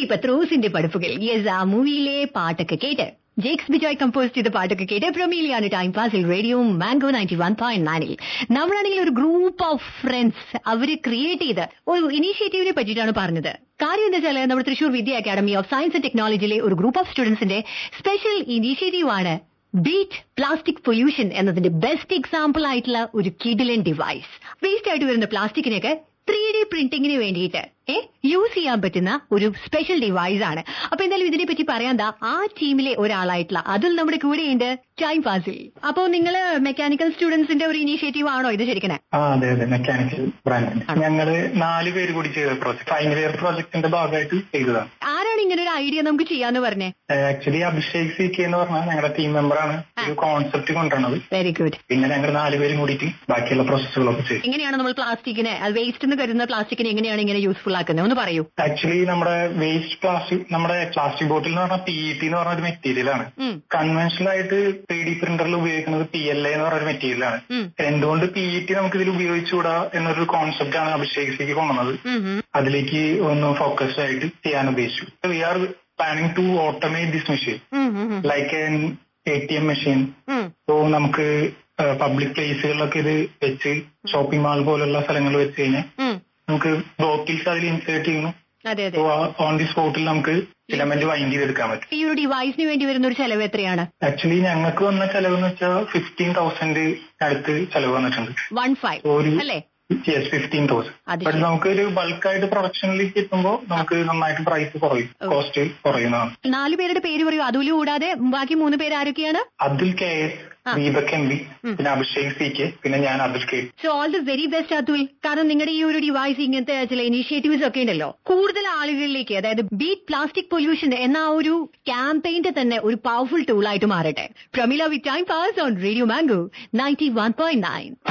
പത്രോസിന്റെ പഠിപ്പുകൾ യെസ് ആ മൂവിയിലെ പാട്ടൊക്കെ കേട്ട് ജേക്സ് ബിജോയ് കമ്പോസ് ചെയ്ത പാട്ടൊക്കെ കേട്ട് പ്രമീലിയാണ് ടൈം പാസിൽ Radio Mango ninety one point നയനിൽ നമ്മളാണെങ്കിൽ ഒരു ഗ്രൂപ്പ് ഓഫ് ഫ്രണ്ട്സ് അവര് ക്രിയേറ്റ് ചെയ്ത് ഒരു ഇനീഷ്യേറ്റീവിനെ പറ്റിയിട്ടാണ് പറഞ്ഞത് കാര്യം എന്താ വെച്ചാൽ നമ്മുടെ Thrissur Vidya Academy of Science and ടെക്നോളജിയിലെ ഒരു ഗ്രൂപ്പ് ഓഫ് സ്റ്റുഡൻസിന്റെ സ്പെഷ്യൽ ഇനീഷ്യേറ്റീവ് ആണ് ബീറ്റ് പ്ലാസ്റ്റിക് പൊല്യൂഷൻ എന്നതിന്റെ ബെസ്റ്റ് എക്സാമ്പിൾ ആയിട്ടുള്ള ഒരു കിഡിലൻ ഡിവൈസ് വേസ്റ്റ് ആയിട്ട് വരുന്ന പ്ലാസ്റ്റിക്കിനൊക്കെ ത്രീ ഡി പ്രിന്റിങ്ങിന് വേണ്ടിയിട്ട് ഏ യൂസ് ചെയ്യാൻ പറ്റുന്ന ഒരു സ്പെഷ്യൽ ഡിവൈസ് ആണ് അപ്പൊ എന്തായാലും ഇതിനെ പറ്റി പറയാൻ ദാ ആ ടീമിലെ ഒരാളായിട്ടുള്ള അതുൽ നമ്മുടെ കൂടെയുണ്ട് ടൈം പാസിൽ അപ്പോ നിങ്ങൾ മെക്കാനിക്കൽ സ്റ്റുഡൻസിന്റെ ഒരു ഇനീഷ്യേറ്റീവ് ആണോ ഇത് ശരിക്കണേ ആ അതെ അതെ മെക്കാനിക്കൽ ബ്രാൻഡ് ഞങ്ങള് നാല് പേര് കൂടി ചെയ്ത പ്രോജക്ട് ഫൈനൽ ഇയർ പ്രോജക്ടിന്റെ ഭാഗമായിട്ട് ചെയ്തതാണ് ആരാണ് ഇങ്ങനെ ഒരു ഐഡിയ നമുക്ക് ചെയ്യാന്ന് പറഞ്ഞേ ആക്ച്വലി അഭിഷേക് സി കെ എന്ന് പറഞ്ഞാൽ ഞങ്ങളുടെ ടീം മെമ്പറാണ് ഒരു കോൺസെപ്റ്റ് കൊണ്ടുവരണത് വെരി ഗുഡ് പിന്നെ ഞങ്ങൾ നാലുപേരും കൂടിയിട്ട് ബാക്കിയുള്ള പ്രോസസ്സുകളൊക്കെ ചെയ്തു എങ്ങനെയാണ് നമ്മൾ പ്ലാസ്റ്റിക്കിനെ വേസ്റ്റ് എന്ന് കരുതുന്ന പ്ലാസ്റ്റിക്കിനെ എങ്ങനെയാണ് ഇങ്ങനെ യൂസ്ഫുൾ ആക്കുന്നത് ഒന്ന് പറയൂ ആക്ച്വലി നമ്മുടെ വേസ്റ്റ് പ്ലാസ്റ്റിക് നമ്മുടെ പ്ലാസ്റ്റിക് ബോട്ടിൽ എന്ന് പറഞ്ഞാൽ പി ഇ ടി എന്ന് പറഞ്ഞ ഒരു മെറ്റീരിയൽ ആണ് ഉം, കൺവെൻഷണൽ ആയിട്ട് ത്രീ ഡി പ്രിന്ററിൽ ഉപയോഗിക്കുന്നത് പി എൽ എ എന്ന് പറഞ്ഞ ഒരു മെറ്റീരിയൽ ആണ് ഉം, എന്തുകൊണ്ട് പി ഇ ടി നമുക്ക് ഇതിൽ ഉപയോഗിച്ചുകൂടാ എന്നൊരു കോൺസെപ്റ്റ് ആണ് അഭിഷേക് സിക്ക് കൊണ്ടുവന്നത് ഉം, ഉം. അതിലേക്ക് ഒന്ന് ഫോക്കസ്ഡ് ആയിട്ട് ചെയ്യാൻ ഉദ്ദേശിച്ചു we are planning to automate this machine um, um, um. Like an A T M machine um, so നമുക്ക് പബ്ലിക് പ്ലേസുകളിലൊക്കെ ഇത് വെച്ച് ഷോപ്പിംഗ് മാൾ പോലുള്ള സ്ഥലങ്ങളിൽ വെച്ച് കഴിഞ്ഞാൽ ഉം. നമുക്ക് ബോട്ടിൽസ് അതിൽ ഇൻസേർട്ട് ചെയ്യുന്നു അതെ അതെ സോ ഓൺ ദി സ്പോട്ടിൽ നമുക്ക് ഫിലമെന്റ് വൈൻഡ് ചെയ്തെടുക്കാൻ പറ്റും ഈ ഒരു ഡിവൈസിന് വേണ്ടി വരുന്ന ഒരു ചെലവ് എത്രയാണ് ആക്ച്വലി ഞങ്ങൾക്ക് വന്ന ചെലവ് എന്ന് വെച്ചാൽ ഫിഫ്റ്റീൻ തൗസൻഡ് അടുത്ത് ചെലവ് വന്നിട്ടുണ്ട് വൺ ഫൈവ് ഒരു അല്ലേ യെസ് ഫിഫ്റ്റീൻ തൗസൻഡ് അത് ബട്ട് ശരി. നമുക്ക് ഒരു ബൾക്കായിട്ട് പ്രൊഡക്ഷനിലേക്ക് എത്തുമ്പോൾ നമുക്ക് നന്നായിട്ട് പ്രൈസ് കുറയും ഓ. കോസ്റ്റ് കുറയുന്നതാണ് നാല് പേരുടെ പേര് പറയൂ അതുല് കൂടാതെ ബാക്കി മൂന്ന് പേര് ആരൊക്കെയാണ് അതുൽ കെ എസ് ആ. ദീപക് എം ബി ഉം. പിന്നെ അഭിഷേക് സി കെ പിന്നെ ഞാൻ Atul K so all the very best Atul കാരണം നിങ്ങളുടെ ഈ ഒരു ഡിവൈസ് ഇങ്ങനത്തെ ചില ഇനീഷ്യേറ്റീവ്സ് ഒക്കെ ഉണ്ടല്ലോ കൂടുതൽ ആളുകളിലേക്ക് അതായത് ബീറ്റ് പ്ലാസ്റ്റിക് പൊല്യൂഷൻ എന്ന ആ ഒരു ക്യാമ്പയിന്റെ തന്നെ ഒരു പവർഫുൾ ടൂൾ ആയിട്ട് മാറട്ടെ Pramila with time pass on Radio Mango ninety one point nine